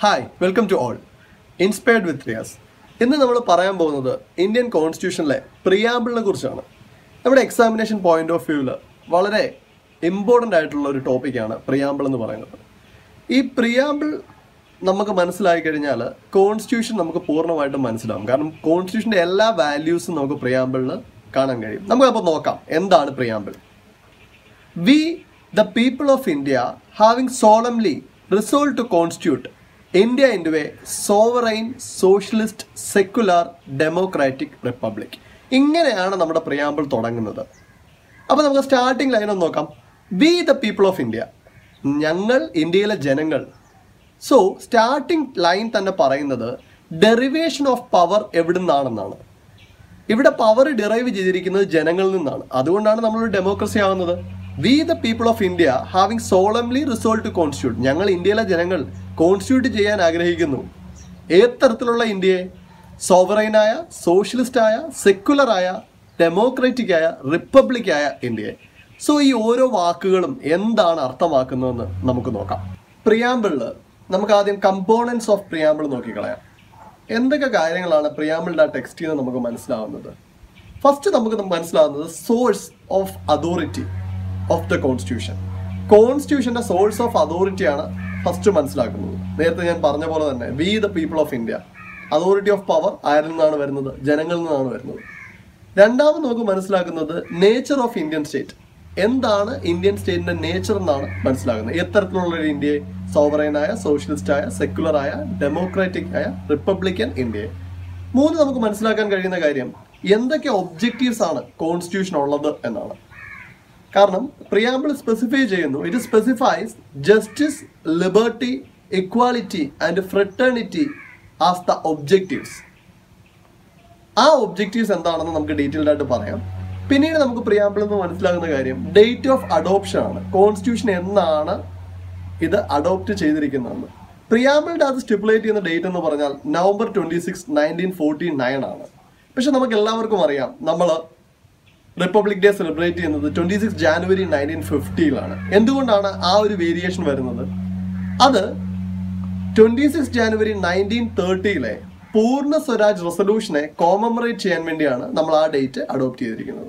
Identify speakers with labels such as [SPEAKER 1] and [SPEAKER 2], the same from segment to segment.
[SPEAKER 1] Hi welcome to all inspired with Riyas ഇന്ന് നമ്മൾ പറയാൻ പോകുന്നത് ഇന്ത്യൻ കോൺസ്റ്റിറ്റ്യൂഷനിലെ പ്രിയാമ്പിളിനെ കുറിച്ചാണ് നമ്മുടെ എക്സാമിനേഷൻ പോയിന്റ് ഓഫ് വ്യൂവിൽ വളരെ ഇമ്പോർട്ടൻ്റ് ആയിട്ടുള്ള ഒരു ടോപ്പിക്കാണ് പ്രിയാമ്പിൾ എന്ന് പറയുന്നത് ഈ പ്രിയാമ്പിൾ നമുക്ക് മനസ്സിലായി കഴിഞ്ഞാൽ കോൺസ്റ്റിറ്റ്യൂഷൻ നമുക്ക് പൂർണ്ണമായിട്ടും മനസ്സിലാവും കാരണം കോൺസ്റ്റിറ്റ്യൂഷൻ്റെ എല്ലാ വാല്യൂസും നമുക്ക് പ്രിയാമ്പിളിൽ കാണാൻ കഴിയും നമുക്കപ്പോൾ നോക്കാം എന്താണ് preamble We, the people of India, having solemnly resolved to constitute India into a sovereign, socialist, secular, democratic republic. ഇങ്ങനെയാണ് നമ്മുടെ പ്രിയാമ്പിൾ തുടങ്ങുന്നത് അപ്പോൾ നമുക്ക് സ്റ്റാർട്ടിംഗ് ലൈൻ ഒന്ന് നോക്കാം we the people of India ഞങ്ങൾ ഇന്ത്യയിലെ ജനങ്ങൾ സോ സ്റ്റാർട്ടിംഗ് ലൈൻ തന്നെ പറയുന്നത് ഡെറിവേഷൻ ഓഫ് പവർ എവിടുന്നാണെന്നാണ് ഇവിടെ പവർ ഡിറൈവ് ചെയ്തിരിക്കുന്നത് ജനങ്ങളിൽ നിന്നാണ് അതുകൊണ്ടാണ് നമ്മളൊരു ഡെമോക്രസി ആവുന്നത് we the people of India having solemnly resolve to constitute ഞങ്ങൾ ഇന്ത്യയിലെ ജനങ്ങൾ കോൺസ്റ്റിറ്റ്യൂട്ട് ചെയ്യാൻ ആഗ്രഹിക്കുന്നു ഏത് തരത്തിലുള്ള ഇന്ത്യയെ സോവറൈനായ സോഷ്യലിസ്റ്റായ സെക്കുലറായ ഡെമോക്രാറ്റിക് ആയ റിപ്പബ്ലിക് ആയ ഇന്ത്യയെ സോ ഈ ഓരോ വാക്കുകളും എന്താണ് അർത്ഥമാക്കുന്നതെന്ന് നമുക്ക് നോക്കാം പ്രിയാമ്പിളില് നമുക്ക് ആദ്യം കമ്പോണൻസ് ഓഫ് പ്രിയാമ്പിൾ നോക്കിക്കളയാം എന്തൊക്കെ കാര്യങ്ങളാണ് പ്രിയാമ്പിളിന്റെ ആ ടെക്സ്റ്റിൽ നിന്ന് നമുക്ക് മനസ്സിലാവുന്നത് ഫസ്റ്റ് നമുക്ക് മനസ്സിലാവുന്നത് source of authority of the constitution കോൺസ്റ്റിറ്റ്യൂഷന്റെ സോഴ്സ് ഓഫ് അതോറിറ്റി ആണ് ഫസ്റ്റ് മനസ്സിലാക്കുന്നത് നേരത്തെ ഞാൻ പറഞ്ഞ പോലെ തന്നെ we the people of India authority of power ആരിൽ നിന്നാണ് വരുന്നത് ജനങ്ങളിൽ നിന്നാണ് വരുന്നത് രണ്ടാമത് നമുക്ക് മനസ്സിലാക്കുന്നത് നേച്ചർ ഓഫ് ഇന്ത്യൻ സ്റ്റേറ്റ് എന്താണ് ഇന്ത്യൻ സ്റ്റേറ്റിന്റെ നേച്ചർ എന്നാണ് മനസ്സിലാക്കുന്നത് എത്തരത്തിലുള്ള ഒരു ഇന്ത്യയെ സോവറൈനായ സോഷ്യലിസ്റ്റായ സെക്യുലറായ ഡെമോക്രാറ്റിക് ആയ റിപ്പബ്ലിക്കൻ ഇന്ത്യയെ മൂന്ന് നമുക്ക് മനസ്സിലാക്കാൻ കഴിയുന്ന കാര്യം എന്തൊക്കെ ഒബ്ജക്റ്റീവ്സ് ആണ് കോൺസ്റ്റിറ്റ്യൂഷൻ ഉള്ളത് എന്നാണ് കാരണം പ്രിയാമ്പിൾ സ്പെസിഫൈ ചെയ്യുന്നു it specifies justice liberty equality and fraternity as the objectives ആ ഒബ്ജക്റ്റീവ്സ് എന്താണെന്ന് നമുക്ക് ഡീറ്റെയിൽഡ് ആയിട്ട് പറയാം പിന്നീട് നമുക്ക് പ്രിയാമ്പിൾ നിന്ന് മനസ്സിലാകുന്ന കാര്യം ഡേറ്റ് ഓഫ് അഡോപ്ഷൻ ആണ് കോൺസ്റ്റിറ്റ്യൂഷൻ എന്നാണ് ഇത് അഡോപ്റ്റ് ചെയ്തിരിക്കുന്നതെന്ന് പ്രിയാമ്പിളിന്റെ അത് സ്റ്റിപ്പുലേറ്റ് ചെയ്യുന്ന ഡേറ്റ് എന്ന് പറഞ്ഞാൽ November twenty six nineteen forty nine ആണ് പക്ഷെ നമുക്ക് എല്ലാവർക്കും അറിയാം നമ്മൾ റിപ്പബ്ലിക് ഡേ സെലിബ്രേറ്റ് ചെയ്യുന്നത് ട്വന്റി സിക്സ് ജാനുവരി നയൻറ്റീൻ ഫിഫ്റ്റിയിലാണ് എന്തുകൊണ്ടാണ് ആ ഒരു വേരിയേഷൻ വരുന്നത് അത് ട്വന്റി സിക്സ് ജാനുവരി നയൻറ്റീൻ തേർട്ടിയിലെ പൂർണ്ണ സ്വരാജ് റെസൊല്യൂഷനെ കോമമറേറ്റ് ചെയ്യാൻ വേണ്ടിയാണ് നമ്മൾ ആ ഡേറ്റ് അഡോപ്റ്റ് ചെയ്തിരിക്കുന്നത്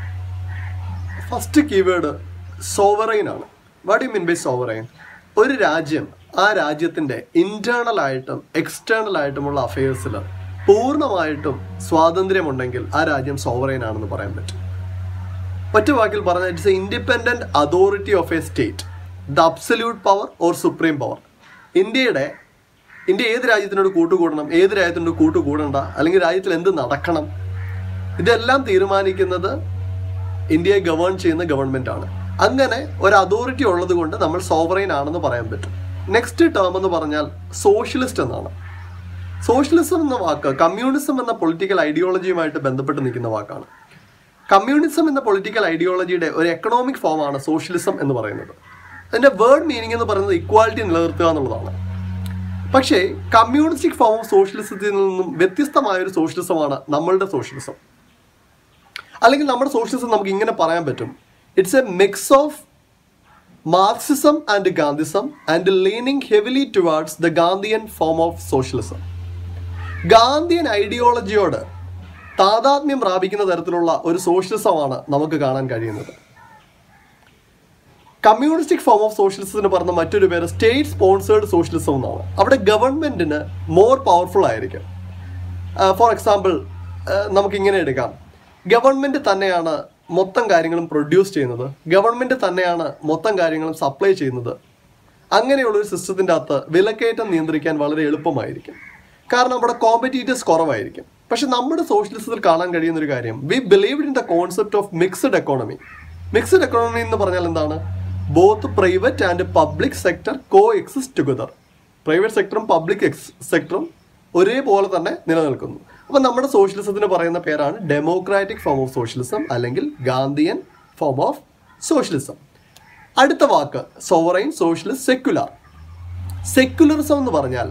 [SPEAKER 1] ഫസ്റ്റ് കീവേഡ് സോവറൈൻ ആണ് what you mean by sovereign ഒരു രാജ്യം ആ രാജ്യത്തിന്റെ ഇന്റേണൽ ആയിട്ടും എക്സ്റ്റേണൽ ആയിട്ടുമുള്ള അഫയേഴ്സിൽ പൂർണ്ണമായിട്ടും സ്വാതന്ത്ര്യമുണ്ടെങ്കിൽ ആ രാജ്യം സോവറൈൻ ആണെന്ന് പറയാൻ പറ്റും ഒറ്റ വാക്കിൽ പറഞ്ഞാൽ it's a independent authority of a state the absolute power or supreme power ഇന്ത്യയുടെ ഇന്ത്യ ഏത് രാജ്യത്തിനോട് കൂട്ടുകൂടണം ഏത് രാജ്യത്തിനോട് കൂട്ടുകൂടണ്ട അല്ലെങ്കിൽ രാജ്യത്തിൽ എന്ത് നടക്കണം ഇതെല്ലാം തീരുമാനിക്കുന്നത് ഇന്ത്യയെ ഗവേൺ ചെയ്യുന്ന ഗവൺമെന്റ് ആണ് അങ്ങനെ ഒരു അതോറിറ്റി ഉള്ളത് കൊണ്ട് നമ്മൾ സോവറൈൻ ആണെന്ന് പറയാൻ പറ്റും നെക്സ്റ്റ് ടേം എന്ന് പറഞ്ഞാൽ സോഷ്യലിസ്റ്റ് എന്നാണ് സോഷ്യലിസം എന്ന വാക്ക് കമ്മ്യൂണിസം എന്ന പൊളിറ്റിക്കൽ ഐഡിയോളജിയുമായിട്ട് ബന്ധപ്പെട്ട് നിൽക്കുന്ന വാക്കാണ് കമ്മ്യൂണിസം എന്ന പൊളിറ്റിക്കൽ ഐഡിയോളജിയുടെ ഒരു എക്കണോമിക് ഫോമാണ് സോഷ്യലിസം എന്ന് പറയുന്നത് അതിന്റെ വേർഡ് മീനിങ് എന്ന് പറയുന്നത് ഇക്വാലിറ്റി നിലനിർത്തുക എന്നുള്ളതാണ് പക്ഷേ കമ്മ്യൂണിസ്റ്റിക് ഫോം ഓഫ് സോഷ്യലിസത്തിൽ നിന്നും വ്യത്യസ്തമായ ഒരു സോഷ്യലിസമാണ് നമ്മളുടെ സോഷ്യലിസം അല്ലെങ്കിൽ നമ്മുടെ സോഷ്യലിസം നമുക്ക് ഇങ്ങനെ പറയാൻ പറ്റും it's a mix of Marxism and Gandhism and leaning heavily towards the Gandhian form of socialism Gandhian ഐഡിയോളജിയോട് താതാത്മ്യം പ്രാപിക്കുന്ന തരത്തിലുള്ള ഒരു സോഷ്യലിസമാണ് നമുക്ക് കാണാൻ കഴിയുന്നത് കമ്മ്യൂണിസ്റ്റിക് ഫോം ഓഫ് സോഷ്യലിസത്തിന് പറഞ്ഞ മറ്റൊരു പേര് സ്റ്റേറ്റ് സ്പോൺസേർഡ് സോഷ്യലിസം എന്നാണ് അവിടെ ഗവൺമെന്റിന് മോർ പവർഫുൾ ആയിരിക്കും ഫോർ എക്സാമ്പിൾ നമുക്ക് ഇങ്ങനെ എടുക്കാം ഗവൺമെന്റ് തന്നെയാണ് മൊത്തം കാര്യങ്ങളും പ്രൊഡ്യൂസ് ചെയ്യുന്നത് ഗവൺമെന്റ് തന്നെയാണ് മൊത്തം കാര്യങ്ങളും സപ്ലൈ ചെയ്യുന്നത് അങ്ങനെയുള്ള ഒരു സിസ്റ്റത്തിന്റെ അകത്ത് വിലക്കയറ്റം നിയന്ത്രിക്കാൻ വളരെ എളുപ്പമായിരിക്കും കാരണം അവിടെ കോമ്പറ്റീറ്റേഴ്സ് കുറവായിരിക്കും പക്ഷെ നമ്മുടെ സോഷ്യലിസത്തിൽ കാണാൻ കഴിയുന്ന ഒരു കാര്യം we believe in the concept of mixed economy mixed economy എന്ന് പറഞ്ഞാൽ എന്താണ് both private and public sector coexist together private സെക്ടറും പബ്ലിക് സെക്ടറും ഒരേപോലെ തന്നെ നിലനിൽക്കുന്നു അപ്പൊ നമ്മുടെ സോഷ്യലിസത്തിന് പറയുന്ന പേരാണ് ഡെമോക്രാറ്റിക് ഫോം ഓഫ് സോഷ്യലിസം അല്ലെങ്കിൽ ഗാന്ധിയൻ ഫോം ഓഫ് സോഷ്യലിസം അടുത്ത വാക്ക് സോവറൈൻ സോഷ്യലിസ്റ്റ് സെക്യുലർ സെക്യുലറിസം എന്ന് പറഞ്ഞാൽ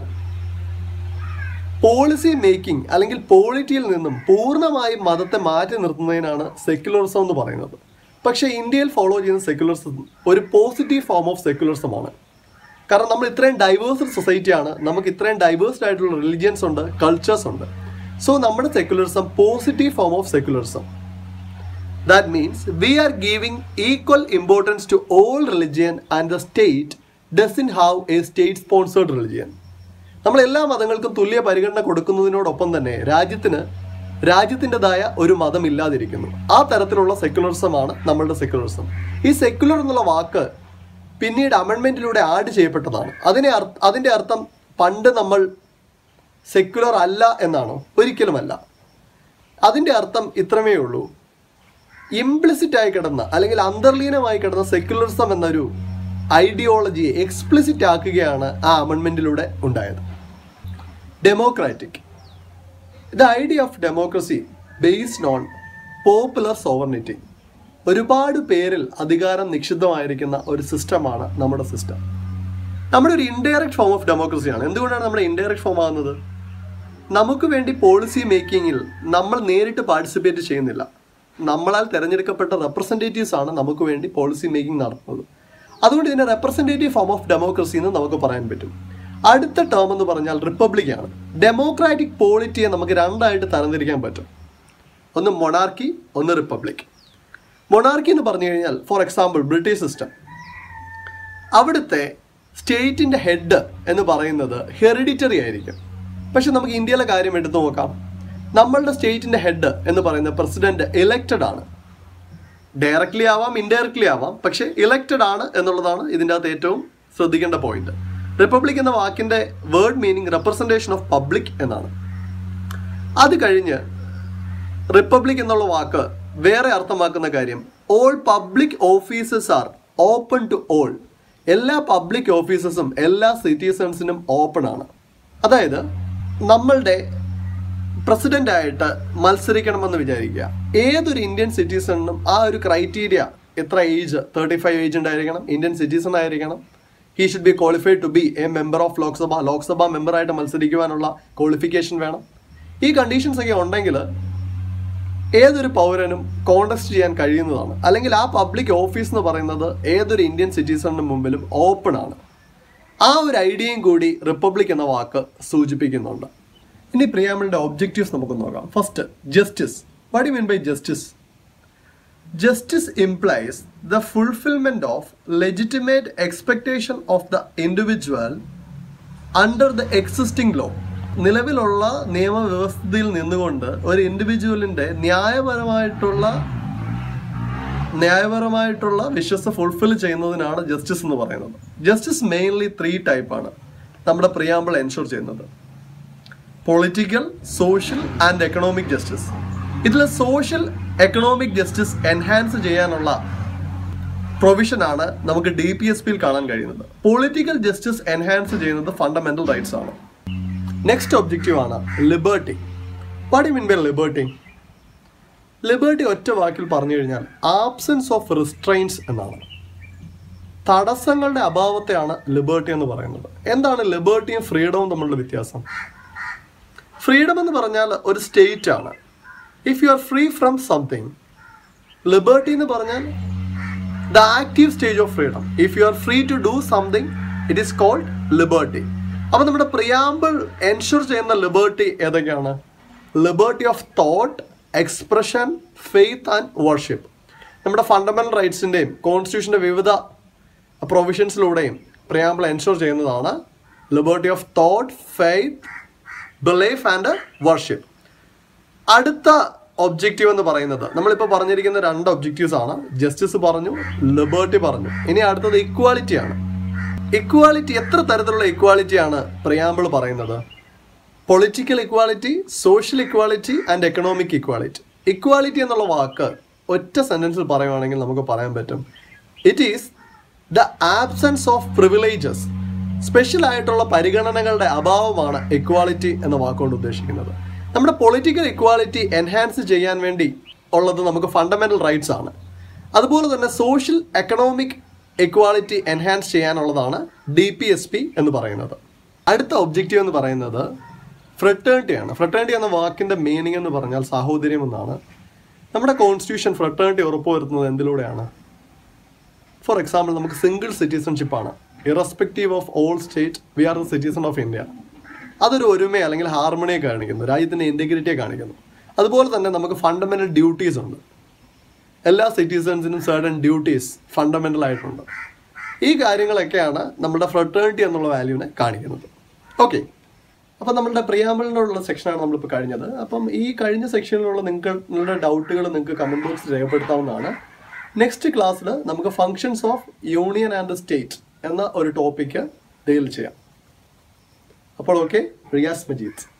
[SPEAKER 1] പോളിസി മേക്കിംഗ് അല്ലെങ്കിൽ പോളിറ്റിയിൽ നിന്നും പൂർണ്ണമായും മതത്തെ മാറ്റി നിർത്തുന്നതിനാണ് സെക്യുലറിസം എന്ന് പറയുന്നത് പക്ഷേ ഇന്ത്യയിൽ ഫോളോ ചെയ്യുന്ന സെക്യുലറിസം ഒരു പോസിറ്റീവ് ഫോം ഓഫ് സെക്യുലറിസമാണ് കാരണം നമ്മൾ ഇത്രയും ഡൈവേഴ്സ് സൊസൈറ്റിയാണ് നമുക്ക് ഇത്രയും ഡൈവേഴ്സ്ഡ് ആയിട്ടുള്ള റിലിജിയൻസ് ഉണ്ട് കൾച്ചേഴ്സ് ഉണ്ട് സോ നമ്മുടെ secularism positive form of secularism that means we are giving equal importance to all religion and the state does in have a state sponsored religion നമ്മൾ എല്ലാ മതങ്ങൾക്കും തുല്യ പരിഗണന കൊടുക്കുന്നതിനോടൊപ്പം തന്നെ രാജ്യത്തിന് രാജ്യത്തിൻ്റെതായ ഒരു മതം ഇല്ലാതിരിക്കുന്നു ആ തരത്തിലുള്ള സെക്യുലറിസമാണ് നമ്മളുടെ സെക്യുലറിസം ഈ സെക്യുലർ എന്നുള്ള വാക്ക് പിന്നീട് അമെൻമെന്റിലൂടെ ആഡ് ചെയ്യപ്പെട്ടതാണ് അതിനെ അർ- അതിന്റെ അർത്ഥം പണ്ട് നമ്മൾ സെക്യുലർ അല്ല എന്നാണോ ഒരിക്കലുമല്ല അതിന്റെ അർത്ഥം ഇത്രമേ ഉള്ളൂ ഇംപ്ലിസിറ്റ് ആയി കിടന്ന അല്ലെങ്കിൽ അന്തർലീനമായി കിടന്ന സെക്യുലറിസം എന്നൊരു ഐഡിയോളജിയെ എക്സ്പ്ലിസിറ്റ് ആക്കുകയാണ് ആ അമെൻമെന്റിലൂടെ ഉണ്ടായത് democratic the idea of democracy based on popular sovereignty ഒരുപാട് പേരിൽ അധികാരം നിക്ഷിപ്തമായിരിക്കുന്ന ഒരു സിസ്റ്റമാണ് നമ്മുടെ സിസ്റ്റം നമ്മുടെ ഒരു ഇൻഡയറക്റ്റ് ഫോം ഓഫ് ഡെമോക്രസിയാണ് എന്തുകൊണ്ടാണ് നമ്മുടെ ഇൻഡയറക്റ്റ് ഫോം ആകുന്നത് നമുക്ക് വേണ്ടി പോളിസി മേക്കിങ്ങിൽ നമ്മൾ നേരിട്ട് പാർട്ടിസിപ്പേറ്റ് ചെയ്യുന്നില്ല നമ്മളാൽ തിരഞ്ഞെടുക്കപ്പെട്ട റെപ്രസെൻറ്റേറ്റീവ്സ് ആണ് നമുക്ക് വേണ്ടി പോളിസി മേക്കിംഗ് നടത്തുന്നത് അതുകൊണ്ട് ഇതിനെ റെപ്രസെൻറ്റേറ്റീവ് ഫോം ഓഫ് ഡെമോക്രസി എന്ന് നമുക്ക് പറയാൻ പറ്റും അടുത്ത ടേം എന്ന് പറഞ്ഞാൽ റിപ്പബ്ലിക് ആണ് ഡെമോക്രാറ്റിക് പോളിറ്റിയെ നമുക്ക് രണ്ടായിട്ട് തരംതിരിക്കാൻ പറ്റും ഒന്ന് മൊണാർക്കി ഒന്ന് റിപ്പബ്ലിക് മൊണാർക്കി എന്ന് പറഞ്ഞു കഴിഞ്ഞാൽ ഫോർ എക്സാമ്പിൾ ബ്രിട്ടീഷ് സിസ്റ്റം അവിടുത്തെ സ്റ്റേറ്റിന്റെ ഹെഡ് എന്ന് പറയുന്നത് ഹെറിഡിറ്ററി ആയിരിക്കും പക്ഷെ നമുക്ക് ഇന്ത്യയിലെ കാര്യം എടുത്തു നോക്കാം നമ്മളുടെ സ്റ്റേറ്റിന്റെ ഹെഡ് എന്ന് പറയുന്ന പ്രസിഡന്റ് ഇലക്റ്റഡ് ആണ് ഡയറക്ട്ലി ആവാം ഇൻഡയറക്ട്ലി ആവാം പക്ഷെ ഇലക്റ്റഡ് ആണ് എന്നുള്ളതാണ് ഇതിൻ്റെ അകത്ത് ഏറ്റവും ശ്രദ്ധിക്കേണ്ട പോയിന്റ് റിപ്പബ്ലിക് എന്ന വാക്കിന്റെ word meaning representation of public എന്നാണ് അത് കഴിഞ്ഞ് റിപ്പബ്ലിക് എന്നുള്ള വാക്ക് വേറെ അർത്ഥമാക്കുന്ന കാര്യം all public offices are open to all എല്ലാ പബ്ലിക് ഓഫീസസും എല്ലാ സിറ്റിസൺസിനും ഓപ്പൺ ആണ് അതായത് നമ്മളുടെ പ്രസിഡന്റ് ആയിട്ട് മത്സരിക്കണമെന്ന് വിചാരിക്കുക ഏതൊരു ഇന്ത്യൻ സിറ്റിസണിനും ആ ഒരു ക്രൈറ്റീരിയ എത്ര ഏജ് തേർട്ടി ഫൈവ് ഏജ് ഉണ്ടായിരിക്കണം ഇന്ത്യൻ സിറ്റിസൺ ആയിരിക്കണം he should be qualified to be a member of Lok Sabha Lok Sabha മെമ്പറായിട്ട് മത്സരിക്കുവാനുള്ള ക്വാളിഫിക്കേഷൻ വേണം ഈ കണ്ടീഷൻസ് ഒക്കെ ഉണ്ടെങ്കിൽ ഏതൊരു പൗരനും കോണ്ടസ്റ്റ് ചെയ്യാൻ കഴിയുന്നതാണ് അല്ലെങ്കിൽ ആ പബ്ലിക് ഓഫീസ് എന്ന് പറയുന്നത് ഏതൊരു ഇന്ത്യൻ സിറ്റിസണിന് മുമ്പിലും ഓപ്പൺ ആണ് ആ ഒരു ഐഡിയയും കൂടി റിപ്പബ്ലിക് എന്ന വാക്ക് സൂചിപ്പിക്കുന്നുണ്ട് ഇനി പ്രിയാമിളിന്റെ ഒബ്ജക്റ്റീവ്സ് നമുക്ക് നോക്കാം first justice what you mean by justice justice implies the fulfilment of legitimate expectation of the individual under the existing law നിലവിലുള്ള നിയമവ്യവസ്ഥയിൽ നിന്നുകൊണ്ട് ഒരു ഇൻഡിവിജ്വലിന്റെ ന്യായപരമായിട്ടുള്ള ന്യായപരമായിട്ടുള്ള വിശ്വസ ഫുൾഫിൽ ചെയ്യുന്നതിനാണ് ജസ്റ്റിസ് എന്ന് പറയുന്നത് ജസ്റ്റിസ് മെയിൻലി ത്രീ ടൈപ്പ് ആണ് നമ്മുടെ പ്രിയാമ്പിൾ എൻഷുർ ചെയ്യുന്നത് political social and economic justice ഇതിൽ സോഷ്യൽ എക്കണോമിക് ജസ്റ്റിസ് എൻഹാൻസ് ചെയ്യാനുള്ള പ്രൊവിഷൻ ആണ് നമുക്ക് ഡി പി എസ് പിയിൽ കാണാൻ കഴിയുന്നത് പൊളിറ്റിക്കൽ ജസ്റ്റിസ് എൻഹാൻസ് ചെയ്യുന്നത് ഫണ്ടമെന്റൽ റൈറ്റ്സ് ആണ് നെക്സ്റ്റ് ഒബ്ജക്റ്റീവ് ആണ് liberty what you mean by liberty liberty ഒറ്റ വാക്കിൽ പറഞ്ഞു കഴിഞ്ഞാൽ ആബ്സെൻസ് ഓഫ് റിസ്ട്രെയിൻസ് എന്നാണ് തടസ്സങ്ങളുടെ അഭാവത്തെയാണ് ലിബർട്ടി എന്ന് പറയുന്നത് എന്താണ് ലിബർട്ടിയും ഫ്രീഡവും തമ്മിലുള്ള വ്യത്യാസം ഫ്രീഡം എന്ന് പറഞ്ഞാൽ ഒരു സ്റ്റേറ്റ് ആണ് if you are free from something liberty എന്ന് പറഞ്ഞാൽ the active stage of freedom if you are free to do something it is called liberty അപ്പൊ നമ്മുടെ പ്രിയാമ്പിൾ എൻഷുർ ചെയ്യുന്ന ലിബർട്ടി ഏതൊക്കെയാണ് liberty of thought expression faith and worship നമ്മുടെ fundamental റൈറ്റ്സിന്റെയും കോൺസ്റ്റിറ്റ്യൂഷന്റെ വിവിധ പ്രൊവിഷൻസിലൂടെയും പ്രിയാമ്പിൾ എൻഷുർ ചെയ്യുന്നതാണ് liberty of thought faith belief and worship അടുത്ത ഒബ്ജക്റ്റീവ് എന്ന് പറയുന്നത് നമ്മളിപ്പോൾ പറഞ്ഞിരിക്കുന്ന രണ്ട് ഒബ്ജക്റ്റീവ്സ് ആണ് ജസ്റ്റിസ് പറഞ്ഞു ലിബർട്ടി പറഞ്ഞു ഇനി അടുത്തത് ഇക്വാലിറ്റി ആണ് ഇക്വാലിറ്റി എത്ര തരത്തിലുള്ള ഇക്വാലിറ്റി ആണ് പ്രിയാമ്പിൾ പറയുന്നത് political equality social equality and economic equality equality എന്നുള്ള വാക്ക് ഒറ്റ സെന്റൻസിൽ പറയുവാണെങ്കിൽ നമുക്ക് പറയാൻ പറ്റും it is the absence of privileges special ആയിട്ടുള്ള പരിഗണനകളുടെ അഭാവമാണ് ഇക്വാലിറ്റി എന്ന വാക്കുകൊണ്ട് ഉദ്ദേശിക്കുന്നത് നമ്മുടെ പൊളിറ്റിക്കൽ ഇക്വാലിറ്റി എൻഹാൻസ് ചെയ്യാൻ വേണ്ടി ഉള്ളത് നമുക്ക് ഫണ്ടമെന്റൽ റൈറ്റ്സ് ആണ് അതുപോലെ തന്നെ സോഷ്യൽ എക്കണോമിക് ഇക്വാലിറ്റി എൻഹാൻസ് ചെയ്യാനുള്ളതാണ് ഡി പി എസ് പി എന്ന് പറയുന്നത് അടുത്ത ഒബ്ജക്റ്റീവ് എന്ന് പറയുന്നത് ഫ്രട്ടേണിറ്റി ആണ് ഫ്രട്ടേണിറ്റി എന്ന വാക്കിന്റെ മീനിങ് എന്ന് പറഞ്ഞാൽ സാഹോദര്യം എന്നാണ് നമ്മുടെ കോൺസ്റ്റിറ്റ്യൂഷൻ ഫ്രട്ടേണിറ്റി ഉറപ്പുവരുത്തുന്നത് എന്തിലൂടെയാണ് ഫോർ എക്സാമ്പിൾ നമുക്ക് സിംഗിൾ സിറ്റിസൺഷിപ്പ് ആണ് irrespective of all state we are the citizen of India അതൊരു ഒരുമയെ അല്ലെങ്കിൽ ഹാർമണിയെ കാണിക്കുന്നു രാജ്യത്തിൻ്റെ ഇൻറ്റഗ്രിറ്റിയെ കാണിക്കുന്നു അതുപോലെ തന്നെ നമുക്ക് ഫണ്ടമെൻ്റൽ ഡ്യൂട്ടീസ് ഉണ്ട് എല്ലാ സിറ്റിസൺസിനും സർട്ടൺ ഡ്യൂട്ടീസ് ഫണ്ടമെൻ്റൽ ആയിട്ടുണ്ട് ഈ കാര്യങ്ങളൊക്കെയാണ് നമ്മുടെ ഫ്രട്ടേണിറ്റി എന്നുള്ള വാല്യൂവിനെ കാണിക്കുന്നത് ഓക്കെ അപ്പം നമ്മളുടെ പ്രിയാമ്പിളിനുള്ള സെക്ഷനാണ് നമ്മളിപ്പോൾ കഴിഞ്ഞത് അപ്പം ഈ കഴിഞ്ഞ സെക്ഷനിലുള്ള നിങ്ങൾക്ക് നിങ്ങളുടെ ഡൗട്ടുകൾ നിങ്ങൾക്ക് കമൻറ്റ് ബോക്സിൽ രേഖപ്പെടുത്താവുന്നതാണ് നെക്സ്റ്റ് ക്ലാസ്സിൽ നമുക്ക് functions of union and state എന്ന ഒരു ടോപ്പിക്ക് ഡീൽ ചെയ്യാം അപ്പോൾ ഓക്കെ റിയാസ് മജീദ്